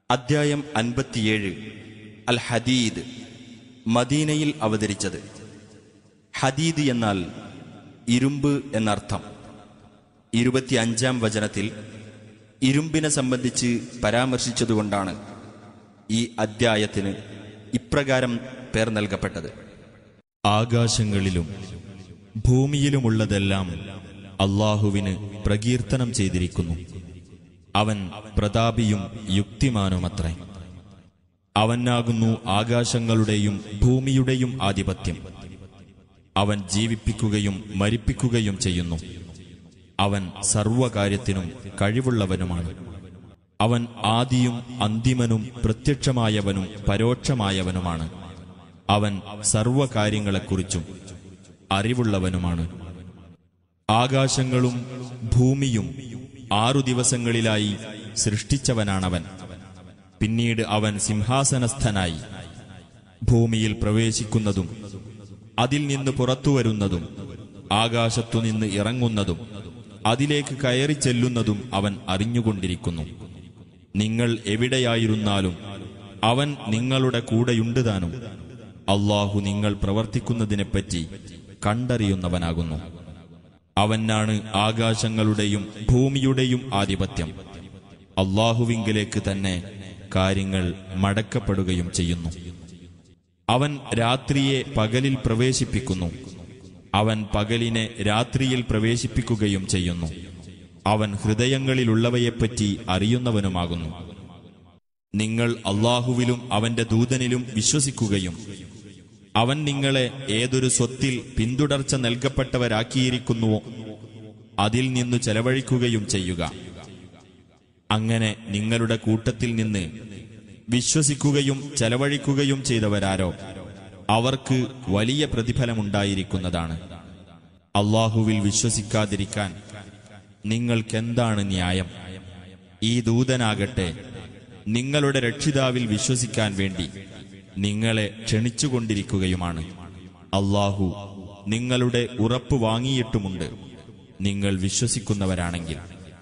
അദ്ധ്യായം അൻപത്തിയേഴ് അൽ ഹദീദ് മദീനയിൽ അവതരിച്ചത് ഹദീദ് എന്നാൽ ഇരുമ്പ് എന്നർത്ഥം ഇരുപത്തിയഞ്ചാം വചനത്തിൽ ഇരുമ്പിനെ സംബന്ധിച്ച് പരാമർശിച്ചതുകൊണ്ടാണ് ഈ അദ്ധ്യായത്തിന് ഇപ്രകാരം പേർ നൽകപ്പെട്ടത് ആകാശങ്ങളിലും ഭൂമിയിലുമുള്ളതെല്ലാം അള്ളാഹുവിന് പ്രകീർത്തനം ചെയ്തിരിക്കുന്നു അവൻ പ്രതാപിയും യുക്തിമാനുമത്രേ അവനാകുന്നു ആകാശങ്ങളുടെയും ഭൂമിയുടെയും ആധിപത്യം അവൻ ജീവിപ്പിക്കുകയും മരിപ്പിക്കുകയും ചെയ്യുന്നു അവൻ സർവകാര്യത്തിനും കഴിവുള്ളവനുമാണ് അവൻ ആദിയും അന്തിമനും പ്രത്യക്ഷമായവനും പരോക്ഷമായവനുമാണ് അവൻ സർവകാര്യങ്ങളെക്കുറിച്ചും അറിവുള്ളവനുമാണ് ആകാശങ്ങളും ഭൂമിയും ആറു ദിവസങ്ങളിലായി സൃഷ്ടിച്ചവനാണവൻ പിന്നീട് അവൻ സിംഹാസനസ്ഥനായി ഭൂമിയിൽ പ്രവേശിക്കുന്നതും അതിൽ നിന്ന് പുറത്തുവരുന്നതും ആകാശത്തുനിന്ന് ഇറങ്ങുന്നതും അതിലേക്ക് കയറി ചെല്ലുന്നതും അവൻ അറിഞ്ഞുകൊണ്ടിരിക്കുന്നു നിങ്ങൾ എവിടെയായിരുന്നാലും അവൻ നിങ്ങളുടെ കൂടെയുണ്ട് താനും അള്ളാഹു നിങ്ങൾ പ്രവർത്തിക്കുന്നതിനെപ്പറ്റി കണ്ടറിയുന്നവനാകുന്നു അവനാണ് ആകാശങ്ങളുടെയും ഭൂമിയുടെയും ആധിപത്യം അള്ളാഹുവിങ്കിലേക്ക് തന്നെ കാര്യങ്ങൾ മടക്കപ്പെടുകയും ചെയ്യുന്നു അവൻ രാത്രിയെ പകലിൽ പ്രവേശിപ്പിക്കുന്നു അവൻ പകലിനെ രാത്രിയിൽ പ്രവേശിപ്പിക്കുകയും ചെയ്യുന്നു അവൻ ഹൃദയങ്ങളിലുള്ളവയെപ്പറ്റി അറിയുന്നവനുമാകുന്നു നിങ്ങൾ അള്ളാഹുവിലും അവന്റെ ദൂതനിലും വിശ്വസിക്കുകയും അവൻ നിങ്ങളെ ഏതൊരു സ്വത്തിൽ പിന്തുടർച്ച നൽകപ്പെട്ടവരാക്കിയിരിക്കുന്നുവോ അതിൽ നിന്നു ചെലവഴിക്കുകയും ചെയ്യുക അങ്ങനെ നിങ്ങളുടെ കൂട്ടത്തിൽ നിന്ന് വിശ്വസിക്കുകയും ചെലവഴിക്കുകയും ചെയ്തവരാരോ അവർക്ക് വലിയ പ്രതിഫലമുണ്ടായിരിക്കുന്നതാണ് അള്ളാഹുവിൽ വിശ്വസിക്കാതിരിക്കാൻ നിങ്ങൾക്കെന്താണ് ന്യായം ഈ ദൂതനാകട്ടെ നിങ്ങളുടെ രക്ഷിതാവിൽ വിശ്വസിക്കാൻ വേണ്ടി നിങ്ങളെ ക്ഷണിച്ചുകൊണ്ടിരിക്കുകയുമാണ് അള്ളാഹു നിങ്ങളുടെ ഉറപ്പ് വാങ്ങിയിട്ടുമുണ്ട് നിങ്ങൾ വിശ്വസിക്കുന്നവരാണെങ്കിൽ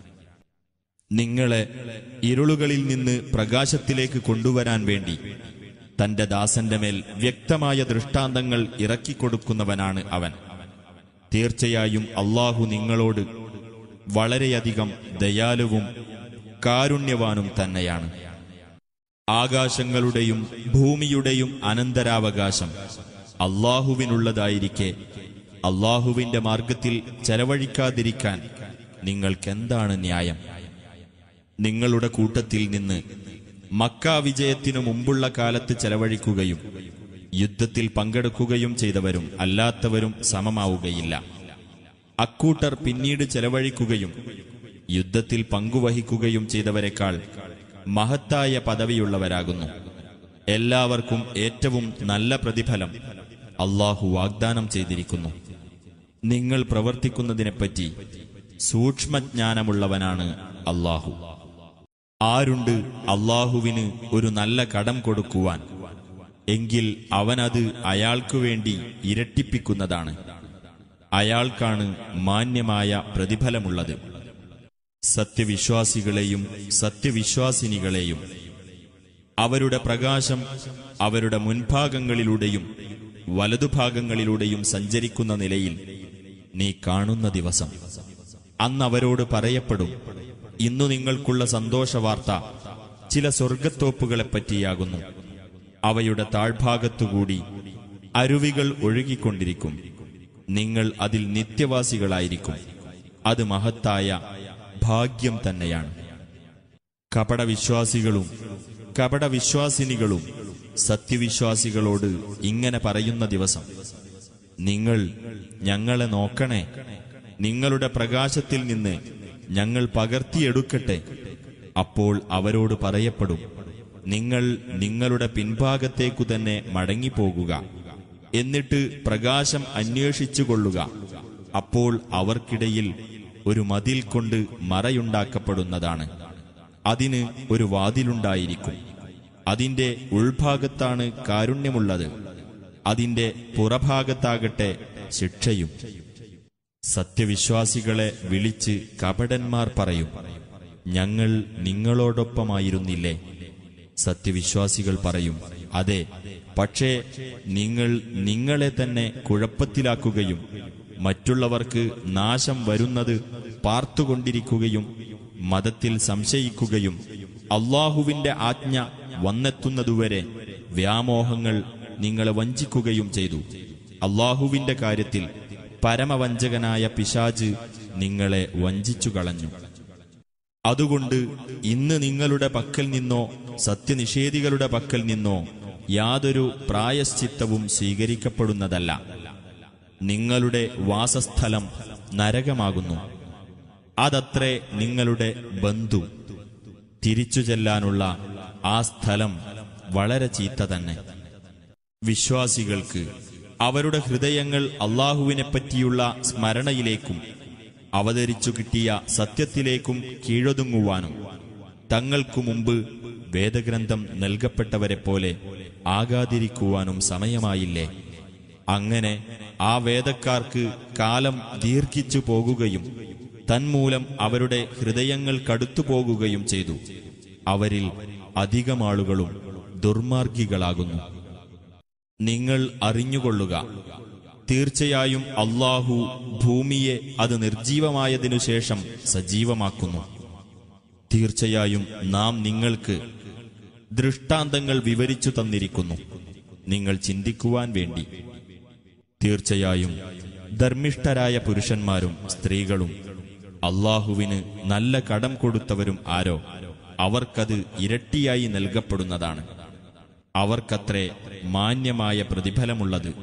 നിങ്ങളെ ഇരുളുകളിൽ നിന്ന് പ്രകാശത്തിലേക്ക് കൊണ്ടുവരാൻ വേണ്ടി തന്റെ ദാസന്റെ മേൽ വ്യക്തമായ ദൃഷ്ടാന്തങ്ങൾ ഇറക്കിക്കൊടുക്കുന്നവനാണ് അവൻ തീർച്ചയായും അള്ളാഹു നിങ്ങളോട് വളരെയധികം ദയാലുവും കാരുണ്യവാനും തന്നെയാണ് ആകാശങ്ങളുടെയും ഭൂമിയുടെയും അനന്തരാവകാശം അള്ളാഹുവിനുള്ളതായിരിക്കെ അള്ളാഹുവിന്റെ മാർഗത്തിൽ ചെലവഴിക്കാതിരിക്കാൻ നിങ്ങൾക്കെന്താണ് ന്യായം നിങ്ങളുടെ കൂട്ടത്തിൽ നിന്ന് മക്ക വിജയത്തിനു മുമ്പുള്ള കാലത്ത് ചെലവഴിക്കുകയും യുദ്ധത്തിൽ പങ്കെടുക്കുകയും ചെയ്തവരും അല്ലാത്തവരും സമമാവുകയില്ല അക്കൂട്ടർ പിന്നീട് ചെലവഴിക്കുകയും യുദ്ധത്തിൽ പങ്കുവഹിക്കുകയും ചെയ്തവരെക്കാൾ മഹത്തായ പദവിയുള്ളവരാകുന്നു എല്ലാവർക്കും ഏറ്റവും നല്ല പ്രതിഫലം അള്ളാഹു വാഗ്ദാനം ചെയ്തിരിക്കുന്നു നിങ്ങൾ പ്രവർത്തിക്കുന്നതിനെപ്പറ്റി സൂക്ഷ്മജ്ഞാനമുള്ളവനാണ് അള്ളാഹു ആരുണ്ട് അള്ളാഹുവിന് ഒരു നല്ല കടം കൊടുക്കുവാൻ എങ്കിൽ അവനത് അയാൾക്കു വേണ്ടി ഇരട്ടിപ്പിക്കുന്നതാണ് അയാൾക്കാണ് മാന്യമായ പ്രതിഫലമുള്ളത് സത്യവിശ്വാസികളെയും സത്യവിശ്വാസിനികളെയും അവരുടെ പ്രകാശം അവരുടെ മുൻഭാഗങ്ങളിലൂടെയും വലതുഭാഗങ്ങളിലൂടെയും സഞ്ചരിക്കുന്ന നിലയിൽ നീ കാണുന്ന ദിവസം അന്നവരോട് പറയപ്പെടും ഇന്നു നിങ്ങൾക്കുള്ള സന്തോഷവാർത്ത ചില സ്വർഗത്തോപ്പുകളെപ്പറ്റിയാകുന്നു അവയുടെ താഴ്ഭാഗത്തുകൂടി അരുവികൾ ഒഴുകിക്കൊണ്ടിരിക്കും നിങ്ങൾ അതിൽ നിത്യവാസികളായിരിക്കും അത് മഹത്തായ ഭാഗ്യം തന്നെയാണ് കപടവിശ്വാസികളും കപടവിശ്വാസിനികളും സത്യവിശ്വാസികളോട് ഇങ്ങനെ പറയുന്ന ദിവസം നിങ്ങൾ ഞങ്ങളെ നോക്കണേ നിങ്ങളുടെ പ്രകാശത്തിൽ നിന്ന് ഞങ്ങൾ പകർത്തിയെടുക്കട്ടെ അപ്പോൾ അവരോട് പറയപ്പെടും നിങ്ങൾ നിങ്ങളുടെ പിൻഭാഗത്തേക്കു തന്നെ മടങ്ങിപ്പോകുക എന്നിട്ട് പ്രകാശം അന്വേഷിച്ചുകൊള്ളുക അപ്പോൾ അവർക്കിടയിൽ ഒരു മതിൽ കൊണ്ട് മറയുണ്ടാക്കപ്പെടുന്നതാണ് അതിന് ഒരു വാതിലുണ്ടായിരിക്കും അതിന്റെ ഉൾഭാഗത്താണ് കാരുണ്യമുള്ളത് അതിന്റെ പുറഭാഗത്താകട്ടെ ശിക്ഷയും സത്യവിശ്വാസികളെ വിളിച്ച് കപടന്മാർ പറയും ഞങ്ങൾ നിങ്ങളോടൊപ്പമായിരുന്നില്ലേ സത്യവിശ്വാസികൾ പറയും അതെ പക്ഷേ നിങ്ങൾ നിങ്ങളെ തന്നെ കുഴപ്പത്തിലാക്കുകയും മറ്റുള്ളവർക്ക് നാശം വരുന്നത് പാർത്തുകൊണ്ടിരിക്കുകയും മതത്തിൽ സംശയിക്കുകയും അള്ളാഹുവിന്റെ ആജ്ഞ വന്നെത്തുന്നതുവരെ വ്യാമോഹങ്ങൾ നിങ്ങളെ വഞ്ചിക്കുകയും ചെയ്തു അള്ളാഹുവിന്റെ കാര്യത്തിൽ പരമവഞ്ചകനായ പിശാജ് നിങ്ങളെ വഞ്ചിച്ചു കളഞ്ഞു അതുകൊണ്ട് ഇന്ന് നിങ്ങളുടെ പക്കൽ നിന്നോ സത്യനിഷേധികളുടെ പക്കൽ നിന്നോ യാതൊരു പ്രായശ്ചിത്തവും സ്വീകരിക്കപ്പെടുന്നതല്ല നിങ്ങളുടെ വാസസ്ഥലം നരകമാകുന്നു അതത്രേ നിങ്ങളുടെ ബന്ധു തിരിച്ചു ചെല്ലാനുള്ള ആ സ്ഥലം വളരെ ചീത്ത തന്നെ വിശ്വാസികൾക്ക് അവരുടെ ഹൃദയങ്ങൾ അള്ളാഹുവിനെപ്പറ്റിയുള്ള സ്മരണയിലേക്കും അവതരിച്ചു കിട്ടിയ സത്യത്തിലേക്കും കീഴൊതുങ്ങുവാനും തങ്ങൾക്കു മുമ്പ് വേദഗ്രന്ഥം നൽകപ്പെട്ടവരെ പോലെ ആകാതിരിക്കുവാനും സമയമായില്ലേ അങ്ങനെ ആ വേദക്കാർക്ക് കാലം ദീർഘിച്ചു പോകുകയും തന്മൂലം അവരുടെ ഹൃദയങ്ങൾ കടുത്തു പോകുകയും ചെയ്തു അവരിൽ അധികമാളുകളും ദുർമാർഗികളാകുന്നു നിങ്ങൾ അറിഞ്ഞുകൊള്ളുക തീർച്ചയായും അള്ളാഹു ഭൂമിയെ അത് നിർജീവമായതിനു ശേഷം സജീവമാക്കുന്നു തീർച്ചയായും നാം നിങ്ങൾക്ക് ദൃഷ്ടാന്തങ്ങൾ വിവരിച്ചു തന്നിരിക്കുന്നു നിങ്ങൾ ചിന്തിക്കുവാൻ വേണ്ടി തീർച്ചയായും ധർമ്മിഷ്ഠരായ പുരുഷന്മാരും സ്ത്രീകളും അള്ളാഹുവിന് നല്ല കടം കൊടുത്തവരും ആരോ അവർക്കത് ഇരട്ടിയായി നൽകപ്പെടുന്നതാണ് അവർക്കത്രേ മാന്യമായ പ്രതിഫലമുള്ളത്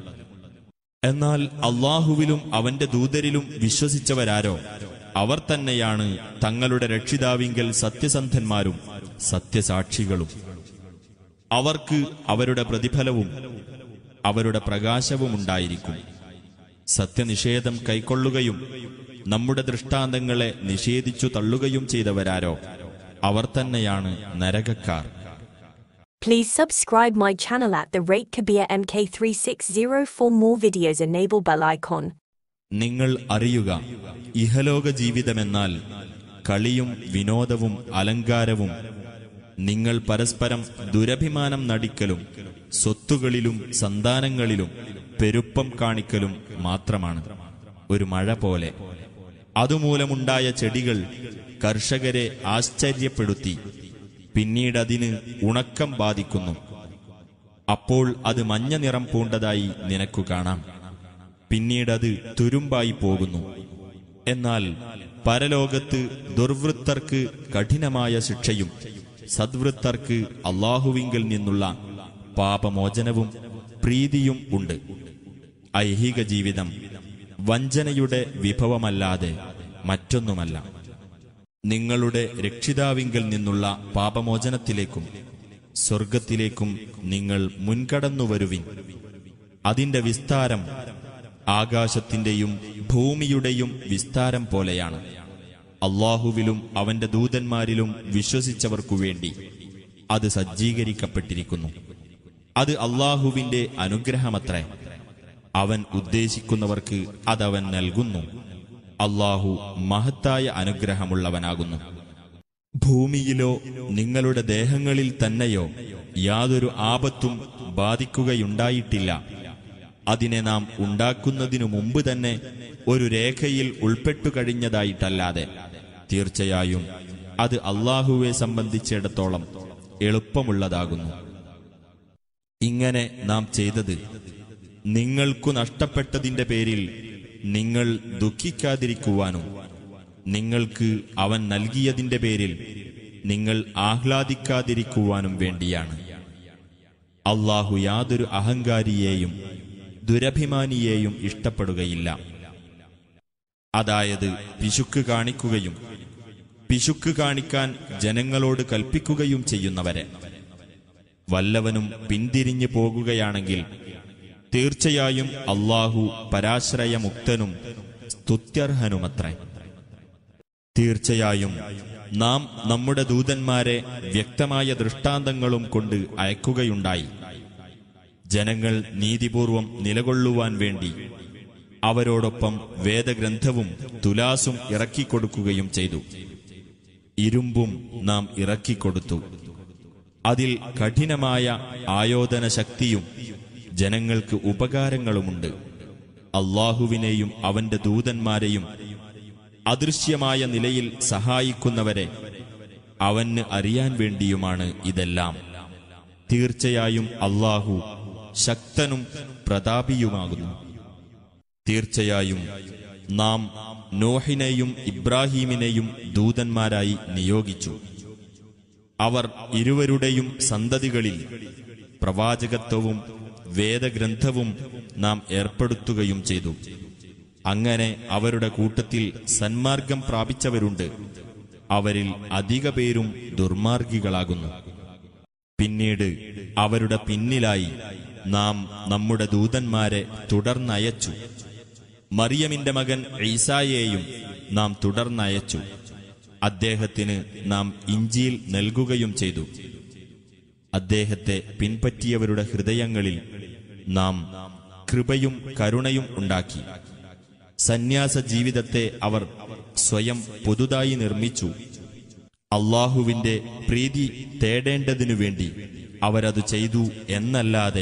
എന്നാൽ അള്ളാഹുവിലും അവന്റെ ദൂതരിലും വിശ്വസിച്ചവരാരോ അവർ തന്നെയാണ് തങ്ങളുടെ രക്ഷിതാവിങ്കൽ സത്യസന്ധന്മാരും സത്യസാക്ഷികളും അവർക്ക് അവരുടെ പ്രതിഫലവും അവരുടെ പ്രകാശവുമുണ്ടായിരിക്കും സത്യനിഷേധം കൈക്കൊള്ളുകയും നമ്മുടെ ദൃഷ്ടാന്തങ്ങളെ നിഷേധിച്ചു തള്ളുകയും ചെയ്തവരാരോ അവർ തന്നെയാണ് നരകക്കാർ Please subscribe my channel at the rate Kabir MK360 for more videos. Enable bell icon. നിങ്ങൾ അറിയുക ഇഹലോക ജീവിതമെന്നാൽ കളിയും വിനോദവും അലങ്കാരവും നിങ്ങൾ പരസ്പരം ദുരഭിമാനം നടിക്കലും സ്വത്തുകളിലും സന്താനങ്ങളിലും പെരുപ്പം കാണിക്കലും മാത്രമാണ് ഒരു മഴ പോലെ അതുമൂലമുണ്ടായ ചെടികൾ കർഷകരെ ആശ്ചര്യപ്പെടുത്തി പിന്നീടതിന് ഉണക്കം ബാധിക്കുന്നു അപ്പോൾ അത് മഞ്ഞ നിറം പൂണ്ടതായി നിനക്കു കാണാം പിന്നീടത് തുരുമ്പായി പോകുന്നു എന്നാൽ പരലോകത്ത് ദുർവൃത്തർക്ക് കഠിനമായ ശിക്ഷയും സദ്വൃത്തർക്ക് അള്ളാഹുവിങ്കിൽ നിന്നുള്ള പാപമോചനവും പ്രീതിയും ഉണ്ട് ഐഹിക ജീവിതം വഞ്ചനയുടെ വിഭവമല്ലാതെ മറ്റൊന്നുമല്ല നിങ്ങളുടെ രക്ഷിതാവിങ്കൽ നിന്നുള്ള പാപമോചനത്തിലേക്കും സ്വർഗത്തിലേക്കും നിങ്ങൾ മുൻകടന്നു വരുവിൻ അതിന്റെ വിസ്താരം ആകാശത്തിന്റെയും ഭൂമിയുടെയും വിസ്താരം പോലെയാണ് അള്ളാഹുവിലും അവന്റെ ദൂതന്മാരിലും വിശ്വസിച്ചവർക്കു വേണ്ടി അത് സജ്ജീകരിക്കപ്പെട്ടിരിക്കുന്നു അത് അള്ളാഹുവിന്റെ അനുഗ്രഹമത്രേ അവൻ ഉദ്ദേശിക്കുന്നവർക്ക് അതവൻ നൽകുന്നു അള്ളാഹു മഹത്തായ അനുഗ്രഹമുള്ളവനാകുന്നു ഭൂമിയിലോ നിങ്ങളുടെ ദേഹങ്ങളിൽ തന്നെയോ യാതൊരു ആപത്തും ബാധിക്കുകയുണ്ടായിട്ടില്ല അതിനെ നാം ഉണ്ടാക്കുന്നതിനു മുമ്പ് തന്നെ ഒരു രേഖയിൽ ഉൾപ്പെട്ടു കഴിഞ്ഞതായിട്ടല്ലാതെ തീർച്ചയായും അത് അള്ളാഹുവെ സംബന്ധിച്ചിടത്തോളം എളുപ്പമുള്ളതാകുന്നു ഇങ്ങനെ നാം ചെയ്തത് നിങ്ങൾക്കു നഷ്ടപ്പെട്ടതിന്റെ പേരിൽ നിങ്ങൾ ദുഃഖിക്കാതിരിക്കുവാനും നിങ്ങൾക്ക് അവൻ നൽകിയതിന്റെ പേരിൽ നിങ്ങൾ ആഹ്ലാദിക്കാതിരിക്കുവാനും വേണ്ടിയാണ് അള്ളാഹു യാതൊരു അഹങ്കാരിയെയും ദുരഭിമാനിയെയും ഇഷ്ടപ്പെടുകയില്ല അതായത് പിശുക്ക് കാണിക്കുകയും പിശുക്ക് കാണിക്കാൻ ജനങ്ങളോട് കൽപ്പിക്കുകയും ചെയ്യുന്നവരെ വല്ലവനും പിന്തിരിഞ്ഞു പോകുകയാണെങ്കിൽ തീർച്ചയായും അള്ളാഹു പരാശ്രയമുക്തനും സ്തുത്യർഹനുമത്രേ തീർച്ചയായും നാം നമ്മുടെ ദൂതന്മാരെ വ്യക്തമായ ദൃഷ്ടാന്തങ്ങളും കൊണ്ട് അയക്കുകയുണ്ടായി ജനങ്ങൾ നീതിപൂർവം നിലകൊള്ളുവാൻ വേണ്ടി അവരോടൊപ്പം വേദഗ്രന്ഥവും തുലാസും ഇറക്കിക്കൊടുക്കുകയും ചെയ്തു ഇരുമ്പും നാം ഇറക്കിക്കൊടുത്തു അതിൽ കഠിനമായ ആയോധന ശക്തിയും ജനങ്ങൾക്ക് ഉപകാരങ്ങളുമുണ്ട് അള്ളാഹുവിനെയും അവന്റെ ദൂതന്മാരെയും അദൃശ്യമായ നിലയിൽ സഹായിക്കുന്നവരെ അവന് അറിയാൻ വേണ്ടിയുമാണ് ഇതെല്ലാം തീർച്ചയായും അള്ളാഹു ശക്തനും പ്രതാപിയുമാകുന്നു തീർച്ചയായും നാം നോഹിനെയും ഇബ്രാഹീമിനെയും ദൂതന്മാരായി നിയോഗിച്ചു അവർ ഇരുവരുടെയും സന്തതികളിൽ പ്രവാചകത്വവും വേദഗ്രന്ഥവും നാം ഏർപ്പെടുത്തുകയും ചെയ്തു അങ്ങനെ അവരുടെ കൂട്ടത്തിൽ സന്മാർഗം പ്രാപിച്ചവരുണ്ട് അവരിൽ അധിക പേരും ദുർമാർഗികളാകുന്നു പിന്നീട് അവരുടെ പിന്നിലായി നാം നമ്മുടെ ദൂതന്മാരെ തുടർന്നയച്ചു മറിയമിന്റെ മകൻ ഈസായെയും നാം തുടർന്നയച്ചു അദ്ദേഹത്തിന് നാം ഇഞ്ചിയിൽ നൽകുകയും ചെയ്തു അദ്ദേഹത്തെ പിൻപറ്റിയവരുടെ ഹൃദയങ്ങളിൽ നാം കൃപയും കരുണയും ഉണ്ടാക്കി സന്യാസ ജീവിതത്തെ അവർ സ്വയം പുതുതായി നിർമ്മിച്ചു അള്ളാഹുവിന്റെ പ്രീതി തേടേണ്ടതിനു വേണ്ടി അവരത് ചെയ്തു എന്നല്ലാതെ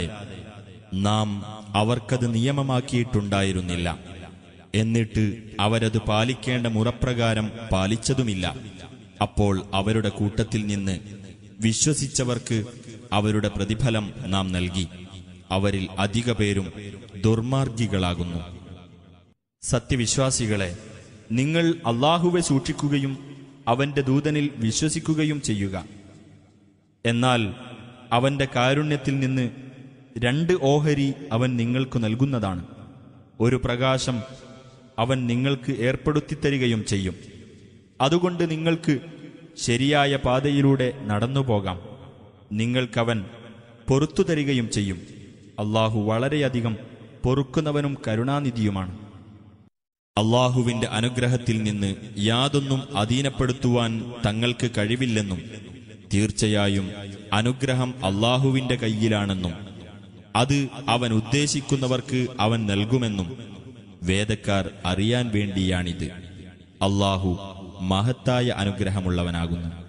നാം അവർക്കത് നിയമമാക്കിയിട്ടുണ്ടായിരുന്നില്ല എന്നിട്ട് അവരത് പാലിക്കേണ്ട മുറപ്രകാരം പാലിച്ചതുമില്ല അപ്പോൾ അവരുടെ കൂട്ടത്തിൽ നിന്ന് വിശ്വസിച്ചവർക്ക് അവരുടെ പ്രതിഫലം നാം നൽകി അവരിൽ അധിക പേരും ദുർമാർഗികളാകുന്നു സത്യവിശ്വാസികളെ നിങ്ങൾ അള്ളാഹുവെ സൂക്ഷിക്കുകയും അവന്റെ ദൂതനിൽ വിശ്വസിക്കുകയും ചെയ്യുക എന്നാൽ അവന്റെ കാരുണ്യത്തിൽ നിന്ന് രണ്ട് ഓഹരി അവൻ നിങ്ങൾക്ക് നൽകുന്നതാണ് ഒരു പ്രകാശം അവൻ നിങ്ങൾക്ക് ഏർപ്പെടുത്തിത്തരികയും ചെയ്യും അതുകൊണ്ട് നിങ്ങൾക്ക് ശരിയായ പാതയിലൂടെ നടന്നു പോകാം നിങ്ങൾക്കവൻ പൊറത്തു തരികയും ചെയ്യും അള്ളാഹു വളരെയധികം പൊറുക്കുന്നവനും കരുണാനിധിയുമാണ് അള്ളാഹുവിന്റെ അനുഗ്രഹത്തിൽ നിന്ന് യാതൊന്നും അധീനപ്പെടുത്തുവാൻ തങ്ങൾക്ക് കഴിവില്ലെന്നും തീർച്ചയായും അനുഗ്രഹം അള്ളാഹുവിന്റെ കയ്യിലാണെന്നും അത് അവൻ ഉദ്ദേശിക്കുന്നവർക്ക് അവൻ നൽകുമെന്നും വേദക്കാർ അറിയാൻ വേണ്ടിയാണിത് അള്ളാഹു മഹത്തായ അനുഗ്രഹമുള്ളവനാകുന്നു